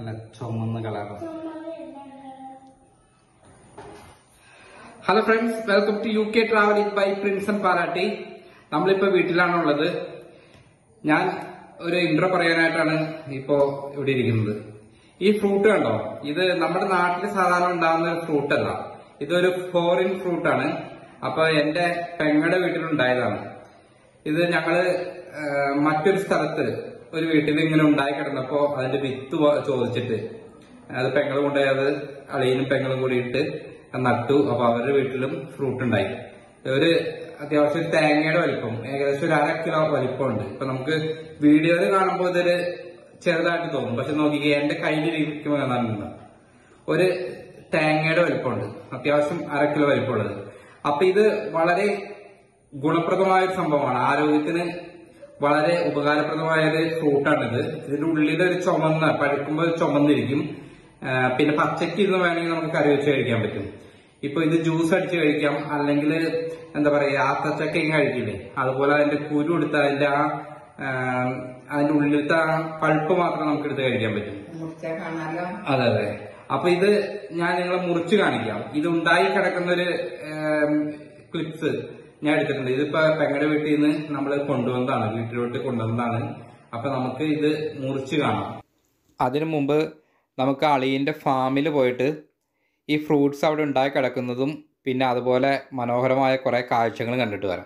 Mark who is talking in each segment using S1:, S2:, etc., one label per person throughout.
S1: നല്ല ചുമന്ന colour hello friends welcome to U K travelling by Prinson Palatty നമ്മളിപ്പോ വീട്ടിലാണുള്ളത് ഞാൻ ഒരു ഇൻട്രോ പറയാനായിട്ടാണ് ഇപ്പോ ഇവിടെ ഇരിക്കുന്നത് ഈ ഫ്രൂട്ട് കണ്ടോ ഇത് നമ്മുടെ നാട്ടിൽ സാധാരണ ഉണ്ടാകുന്ന ഒരു ഫ്രൂട്ട് അല്ല ഇതൊരു ഫോറിൻ ഫ്രൂട്ട് ആണ് അപ്പൊ എന്റെ പെങ്ങളുടെ വീട്ടിലുണ്ടായതാണ് ഇത് ഞങ്ങള് ആ, മറ്റൊരു സ്ഥലത്ത് ഒരു വീട്ടിൽ ഇങ്ങനെ ഉണ്ടായി കിടന്നപ്പോ അതിന്റെ വിത്ത് വ- ചോദിച്ചിട്ട് അത് പെങ്ങൾ കൊണ്ടുപോയി അത് അളിയനും പെങ്ങളും കൂടിയിട്ട് നട്ടു അപ്പൊ അവരുടെ വീട്ടിലും ഫ്രൂട്ട് ഉണ്ടായി ഒരു അത്യാവശ്യം ഒരു തേങ്ങയുടെ വലിപ്പം ഏകദേശം ഒരു അര കിലോ വലിപ്പമുണ്ട് ഇപ്പൊ നമുക്ക് വീഡിയോയിൽ കാണുമ്പോൾ ഇതൊരു ചെറുതായിട്ട് തോന്നും പക്ഷെ നോക്കിക്കേ എന്റെ കയ്യിൽ ഇരിക്കുമ്പോൾ കാണാനുണ്ട് ഒരു തേങ്ങയുടെ വലിപ്പമുണ്ട് അത്യാവശ്യം അര കിലോ വലിപ്പമുള്ളത് അപ്പൊ ഇത് വളരെ ഗുണപ്രദമായ ഒരു സംഭവമാണ് ആരോഗ്യത്തിന് വളരെ ഉപകാരപ്രദമായ ഒരു ഫ്രൂട്ടാണിത് ഇതിന്റെ ഉള്ളിൽ ഒരു ചുമന്ന പഴുക്കുമ്പോൾ ചുമന്നിരിക്കും ആ, പിന്നെ പച്ചയ്ക്ക് ഇരുന്ന് വേണമെങ്കിൽ നമുക്ക് കറി വെച്ച് കഴിക്കാൻ പറ്റും ഇപ്പൊ ഇത് ജ്യൂസ് അടിച്ച് കഴിക്കാം അല്ലെങ്കിൽ എന്താ പറയാ ആത്തച്ചക്കയും കഴിക്കില്ലേ അതുപോലെ അതിന്റെ കുരു എടുത്ത് അതിന്റെ ആ ആ, അതിന്റെ ഉള്ളിലത്തെ ആ പൾപ്പ് മാത്രം നമുക്ക് എടുത്ത് കഴിക്കാൻ പറ്റും
S2: മുറിച്ചാ കാണാലോ
S1: അതെ അതെ അപ്പൊ ഇത് ഞാൻ നിങ്ങളെ മുറിച്ച് കാണിക്കാം ഇത് ഉണ്ടായി കിടക്കുന്ന ഒരു ക്ലിപ്സ് ഞാൻ എടുത്തിട്ടുണ്ട് ഇതിപ്പോ പെങ്ങളുടെ വീട്ടിൽ നിന്ന് നമ്മൾ കൊണ്ടുവന്നതാണ് വീട്ടിലോട്ട് കൊണ്ടുവന്നതാണ് അപ്പൊ നമുക്ക് ഇത് മുറിച്ച് കാണാം അതിനു മുമ്പ് നമുക്ക് അളിയന്റെ ഫാമിൽ പോയിട്ട് ഈ ഫ്രൂട്ട്സ് അവിടെ ഉണ്ടായി കിടക്കുന്നതും പിന്നെ അതുപോലെ മനോഹരമായ കുറെ കാഴ്ചകൾ കണ്ടിട്ട് വരാം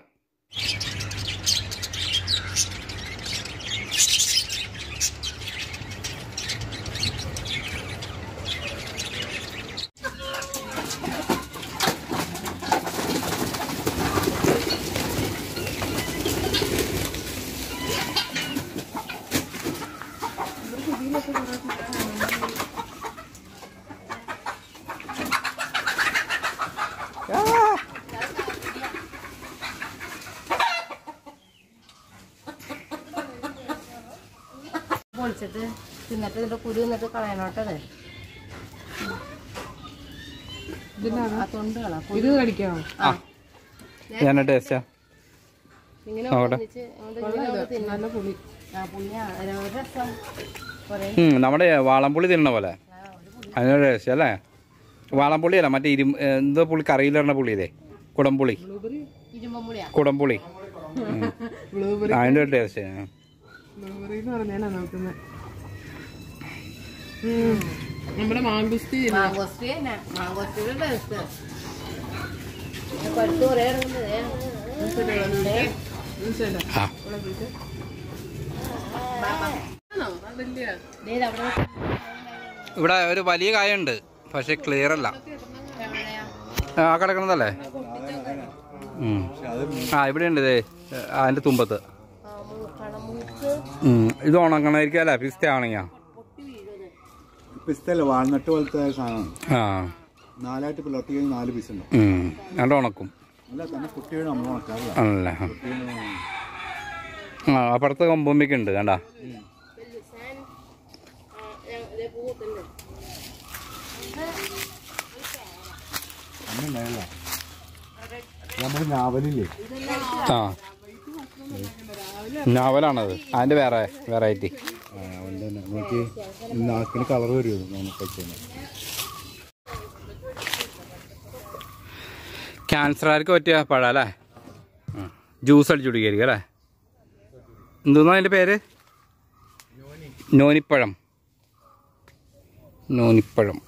S2: പൊളിച്ചിട്ട് തിന്നിട്ട് ഇതിന്റെ കുരു തിന്നിട്ട് കളയണോട്ടത് ആ തൊണ്ട് കളാം
S3: ഇത് കടിക്കാമോ
S1: ഞാൻ ടേസ്റ്റാ
S2: ഇങ്ങനെ
S1: അവിടെ.
S2: ഒന്നിച്ച് അങ്ങോട്ട് ഇങ്ങനെ ഒന്ന് തിന്നും.
S3: നല്ല പുളി
S2: ആ പുളിയാ ഒരു രസം കുറേ
S1: നമ്മുടെ വാളംപുളി തിന്നണ പോലെ അതിനൊരു ടേസ്റ്റ് അല്ലേ വാളംപുളി അല്ല മറ്റേ ഇരു എന്തോ പുളി കറിയിലിടുന്ന പുളിയില്ലേ കുടംപുളി
S3: ബ്ലൂബെറി
S2: ഇരുമ്പം പുളിയാ
S1: കുടംപുളി
S3: ബ്ലൂബെറി
S1: അതിന്റെ ഒരു ടേസ്റ്റ്
S3: ബ്ലൂബെറി എന്ന് പറഞ്ഞാലാ നോക്കുന്നത് നമ്മുടെ മാങ്കുസ്തി
S2: മാങ്കോസ്റ്റി തന്നെ മാങ്കോസ്റ്റിയുടെ ടേസ്റ്റ് പഴുത്ത് കുറേ ഇറങ്ങുന്നത്
S1: ആ
S3: വലിയ
S2: അവിടെ
S1: ഇവിടെ ഒരു വലിയ കായുണ്ട് പക്ഷെ ക്ലിയർ അല്ല
S2: എവിടെയാ
S1: ആ കിടക്കണതല്ലേ ഉം. ആ ഇവിടെ ഉണ്ട് ഇതേ അതിന്റെ തുമ്പത്ത്
S2: ആ, മൂക്കണം മൂക്ക്
S1: ഉം. ഇത് ഉണങ്ങണായിരിക്കും അല്ലേ പിസ്ത ആണെങ്കിൽ
S2: പൊട്ടി വീഴുന്നത്
S4: പിസ്തല്ല വാൾനട്ട് പോലത്തെ സാധനമാണ്
S1: ആ
S4: നാലായിട്ട് പിളർത്തി കഴിഞ്ഞാൽ നാല് പീസ് ഉണ്ടാവും
S1: ഉം. രണ്ട് ഉണക്കും
S4: അല്ല തന്നെ കുട്ടികൾ നമ്മൾ ഉണക്കാറില്ല
S1: ആണല്ലേ ആ അപ്പുറത്ത് കൊമ്പുമ്പിക്ക് ഉണ്ട് കണ്ടാ
S4: അന്നുണ്ടായല്ല നമ്മൾ ഞാവലില്ലേ
S1: ആ നോവലാണത് അതിന്റെ വേറെ വെറൈറ്റി
S4: ആ അവൻ്റെ തന്നെ നോക്കി നാക്കിന് കളർ വരുമോ നമുക്ക് വെച്ചാൽ
S1: ക്യാൻസറുകാർക്ക് പറ്റിയ പഴം അല്ലേ ജ്യൂസ് അടിച്ചു കുടിക്കായിരിക്കും അല്ലേ എന്തോന്നാ അതിന്റെ പേര് നോനിപ്പഴം നോനിപ്പഴം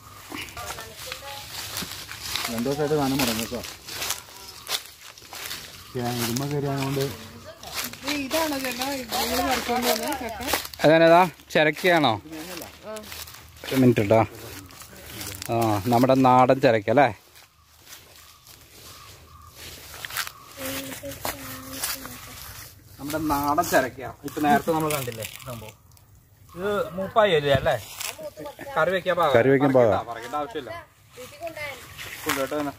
S4: രണ്ടു ദിവസമായിട്ട് സാധനം മുടങ്ങിക്കോ ഇരുമ്പ കയറിയായതുകൊണ്ട്
S3: ഇതാണോ ചേട്ടാ നിങ്ങൾ പറിക്കൊണ്ട് വന്ന ചക്ക
S1: അതേതാ ചിരക്കയാണോ ഒരു മിനിറ്റ് കേട്ടോ ആ നമ്മുടെ നാടൻ ചിരക്ക അല്ലേ നമ്മുടെ നാടൻ ചിരക്കയാ ഇപ്പൊ നേരത്തെ നമ്മൾ കണ്ടില്ലേ സംഭവം ഇത് മൂപ്പായി വരിക അല്ലേ കറി വെക്കാൻ പാകം.
S4: കറി വെക്കാൻ പാകം.
S1: പറയണ്ട, പറയേണ്ട ആവശ്യമില്ല കൊണ്ടുപോട്ടെ തന്നെ.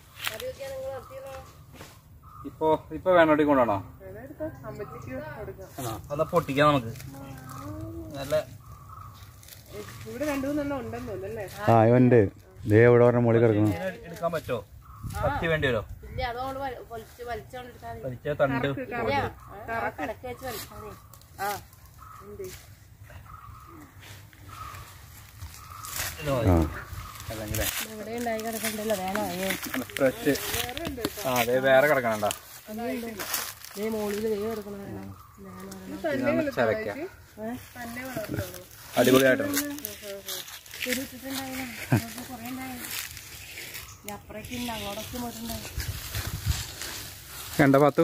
S1: ഇപ്പൊ ഇപ്പൊ വേണോട്ടി കൊണ്ടുപോണോ
S3: അമ്മച്ചിക്ക് കൊടുക്കാം
S1: ആ, ഒന്ന് പൊട്ടിക്കാം നമുക്ക് നല്ല
S3: ഇവിടെ രണ്ടു മൂന്നെണ്ണം ഉണ്ടെന്ന് തോന്നുന്നല്ലേ
S4: ആ ഇവൻ്റെ ദേ ഇവിടെ പറഞ്ഞ മുകളിൽ കിടക്കുന്നു
S1: ഇതിനെ എടുക്കാൻ പറ്റുമോ പറ്റി വേണ്ടി വരുമോ
S2: ഇല്ല അതുകൊണ്ട് വലി- വലിച്ച് വലിച്ചോണ്ടിരിക്കാൻ
S1: വലിച്ച തണ്ട്
S2: ഇല്ല ആ കിടക്ക് വെച്ച് വലിച്ചാൽ മതി ആ
S3: ഉണ്ട്
S4: ആ
S1: അല്ലെങ്കിൽ
S2: ഇവിടെ ഉണ്ടായി കിടക്കണ്ടല്ലോ വേണോ ഏ
S1: ഫ്രഷ് ആ അതെ വേറെ കിടക്കണണ്ട
S2: ദേ മുകളിൽ ദേ കിടക്കണ വേണം
S1: ചതക്ക അടിപൊളിയായിട്ടുണ്ട്
S2: കുരുട്ടിട്ടുണ്ടായില്ല കുറേ ഉണ്ടായി അപ്പുറേക്ക് ഇല്ല അങ്ങോട്ടൊക്കെ പോയിട്ടുണ്ടായി
S1: കണ്ട പാത്തു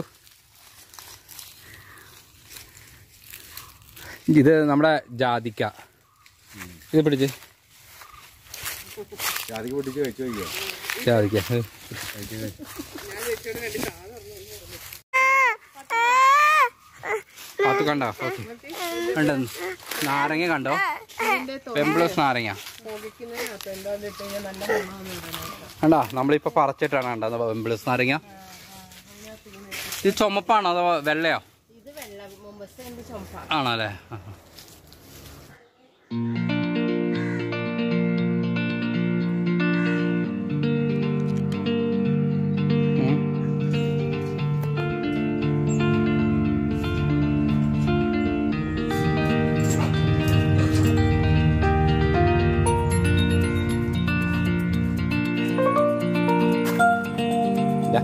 S1: ഇത് നമ്മുടെ ജാതിക്ക ഇത് പിടിച്ച്
S4: ജാതിക്ക് പൊട്ടിച്ച് വെച്ച് വയ്ക്കുക
S1: ജാതിക്ക പാത്തു കണ്ടോ ഓക്കെ കണ്ടോ നാരങ്ങ കണ്ടോ പെമ്പിളസ് നാരങ്ങ
S3: പുകയ്ക്കുന്നതിനകത്ത് എന്താ ഇട്ട് കഴിഞ്ഞാൽ നല്ല മണമാണ്
S1: കണ്ടോ നമ്മളിപ്പോ പറിച്ചിട്ടാണ് കണ്ടത് പെമ്പിളസ് നാരങ്ങ ഇത് ചുമപ്പാണോ അതോ വെള്ളയോ
S2: ഇത് വെള്ളം മുമ്പത്തെ എന്ത് ചുമപ്പ
S1: ആണോ അല്ലേ ആ. ഉം. ഇതാ.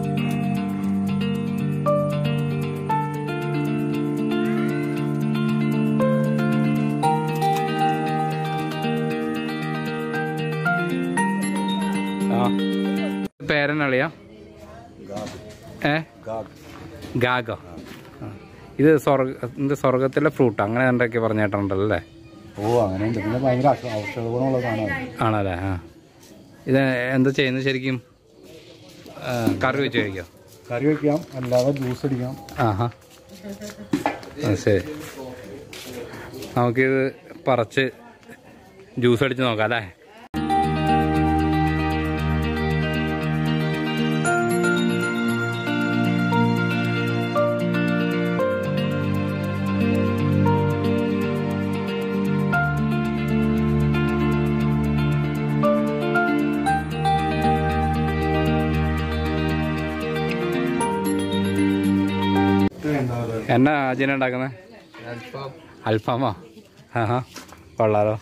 S1: ആ പേരെന്നളിയാ
S4: ഗാഗ്
S1: ഏ
S4: ഗാഗ്
S1: ഗാഗോ ആ. ഇത് സ്വർഗ ഇത് സ്വർഗത്തിലെ ഫ്രൂട്ട് അങ്ങനെ എന്തൊക്കെ പറഞ്ഞിട്ടുണ്ടല്ലോ അല്ലേ
S4: ഓ അങ്ങനെയുണ്ട് പിന്നെ ഭയങ്കര ഔഷ- ഔഷധ ഗുണമുള്ള സാധനമാണ്
S1: ആണല്ലേ ആ ഇത് എന്താ ചെയ്യുന്നത് ശരിക്കും ആ, കറി വെച്ച് കഴിക്കോ
S4: കറി വെക്കാം അല്ലാതെ ജ്യൂസ് അടിക്കാം
S1: ആഹാ ആ ശരി നമുക്കിത് പറിച്ച് ജ്യൂസ് അടിച്ച് നോക്കാം അല്ലേ എന്നാ അജിന ഉണ്ടാക്കുന്നത് അൽഫാമോ ആഹാ കൊള്ളാലോ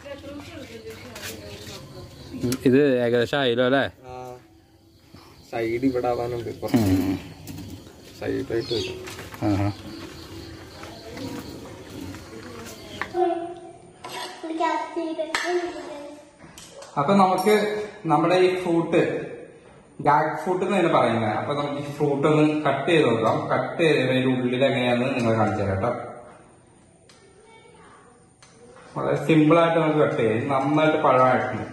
S1: ഉം, ഇത് ഏകദേശം ആയില്ലോ അല്ലേ
S5: സൈഡ് ഇവിടെ ആവാനുണ്ട് സൈഡായിട്ട് വരും
S1: ആഹാ അപ്പൊ നമുക്ക് നമ്മുടെ ഈ ഫ്രൂട്ട് ഗാഗ് ഫ്രൂട്ട് എന്ന് തന്നെ പറയുന്നത് അപ്പൊ നമുക്ക് ഈ ഫ്രൂട്ട് ഒന്ന് കട്ട് ചെയ്ത് നോക്കാം കട്ട് ചെയ്ത് അതിന്റെ ഉള്ളിൽ എങ്ങനെയാന്ന് നിങ്ങൾ കാണിച്ചു തരാം കേട്ടോ വളരെ സിമ്പിൾ ആയിട്ട് നമുക്ക് കട്ട് ചെയ്യാം ഇത് നന്നായിട്ട് പഴമായിട്ടുണ്ട്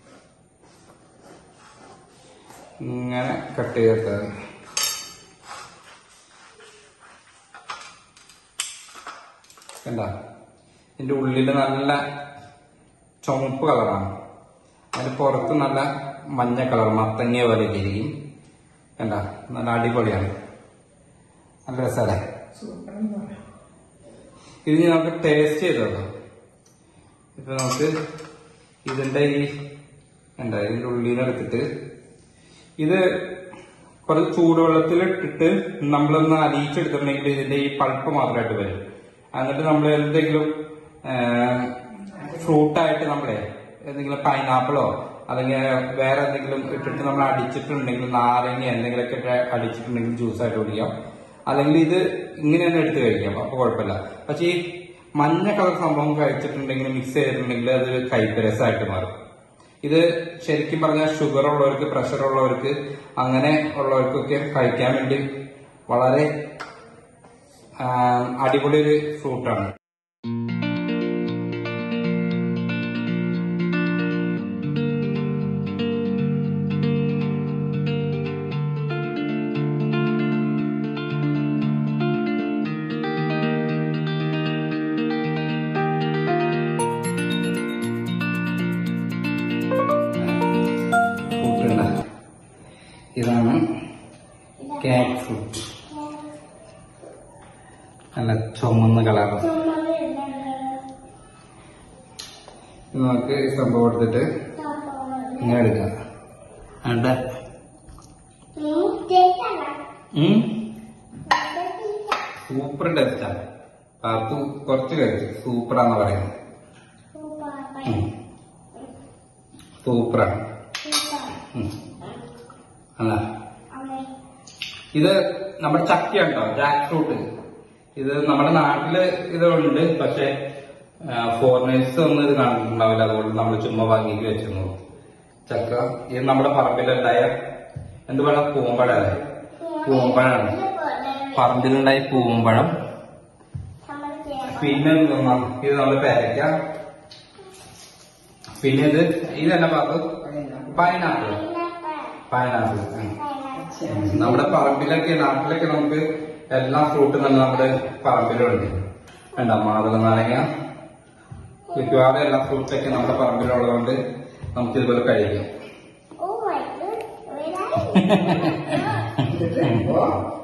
S1: ഇങ്ങനെ കട്ട് ചെയ്തെടുത്തത് കണ്ട ഇതിന്റെ ഉള്ളില് നല്ല ചുമപ്പ് കളറാണ് അതിന് പുറത്ത് നല്ല മഞ്ഞ കളർ മത്തങ്ങിയ പോലെ ഇരിക്കും കണ്ട നല്ല അടിപൊളിയാണ് നല്ല രസമല്ലേ ഇത് ഇനി നമുക്ക് ടേസ്റ്റ് ചെയ്ത് നോക്കാം ഇപ്പൊ നമുക്ക് ഇതിന്റെ ഈ എന്താ ഇതിന്റെ ഉള്ളിൽ നിന്ന് എടുത്തിട്ട് ഇത് കുറച്ച് ചൂടുവെള്ളത്തിൽ ഇട്ടിട്ട് നമ്മളൊന്ന് അലിയിച്ചെടുത്തിട്ടുണ്ടെങ്കിൽ ഇതിന്റെ ഈ പൾപ്പ് മാത്രമായിട്ട് വരും എന്നിട്ട് നമ്മൾ എന്തെങ്കിലും ഫ്രൂട്ടായിട്ട് നമ്മളെ എന്തെങ്കിലും പൈനാപ്പിളോ അല്ലെങ്കിൽ വേറെ എന്തെങ്കിലും ഇട്ടിട്ട് നമ്മൾ അടിച്ചിട്ടുണ്ടെങ്കിൽ നാരങ്ങ എന്തെങ്കിലുമൊക്കെ ഇട്ട് അടിച്ചിട്ടുണ്ടെങ്കിൽ ജ്യൂസായിട്ട് കുടിക്കാം അല്ലെങ്കിൽ ഇത് ഇങ്ങനെ തന്നെ എടുത്ത് കഴിക്കാം അപ്പൊ കുഴപ്പമില്ല പക്ഷെ ഈ മഞ്ഞ കളർ സംഭവം കഴിച്ചിട്ടുണ്ടെങ്കിൽ മിക്സ് ചെയ്തിട്ടുണ്ടെങ്കിൽ അത് കയ്പ് രസമായിട്ട് മാറും ഇത് ശരിക്കും പറഞ്ഞാൽ ഷുഗർ ഉള്ളവർക്ക് പ്രഷർ ഉള്ളവർക്ക് അങ്ങനെ ഉള്ളവർക്കൊക്കെ കഴിക്കാൻ വേണ്ടി വളരെ ആ, അടിപൊളി ഒരു ഫ്രൂട്ടാണ് ഫ്രൂട്ട് ഇതാണ് കാറ്റ് ഫ്രൂട്ട് നല്ല ചുമന്ന കളർ നമുക്ക് ഈ സംഭവം എടുത്തിട്ട് ഇങ്ങനെ എടുക്കാം വേണ്ട സൂപ്പർ ടേസ്റ്റാണ് പാത്തു കുറച്ച് കഴിച്ചു സൂപ്പറാന്ന് പറയുന്നത് ഉം. സൂപ്പറാണ് ഉം. അതാ ഇത് നമ്മുടെ ചക്ക ഉണ്ടോ ജാക്ക് ഫ്രൂട്ട് ഇത് നമ്മുടെ നാട്ടില് ഇതുണ്ട് പക്ഷെ ഫോറിനേഴ്സ് ഒന്നും ഇത് കണ്ടിട്ടുണ്ടാവില്ല അതുകൊണ്ട് നമ്മൾ ചുമ്മാ വാങ്ങിക്ക് വെച്ചിരുന്നു ചക്ക ഇത് നമ്മുടെ പറമ്പിലുണ്ടായ എന്ത് പഴം പൂമ്പഴം അല്ലേ പൂമ്പഴാണ് പറമ്പിലുണ്ടായ പൂമ്പഴം പിന്നെ എന്തെന്നാ ഇത് നമ്മുടെ പേരയ്ക്ക പിന്നെ ഇത് ഇതന്നെ പറഞ്ഞു പൈനാപ്പിൾ പൈനാപ്പിൾ നമ്മുടെ പറമ്പിലൊക്കെ നാട്ടിലൊക്കെ നമുക്ക് എല്ലാ ഫ്രൂട്ടും തന്നെ നമ്മുടെ പറമ്പിലുണ്ട് വേണ്ട മാതള നാരങ്ങ മിക്കവാറും എല്ലാ ഫ്രൂട്ട്സൊക്കെ നമ്മുടെ പറമ്പിലുള്ളതുകൊണ്ട് നമുക്ക് ഇതുപോലെ കഴിക്കാം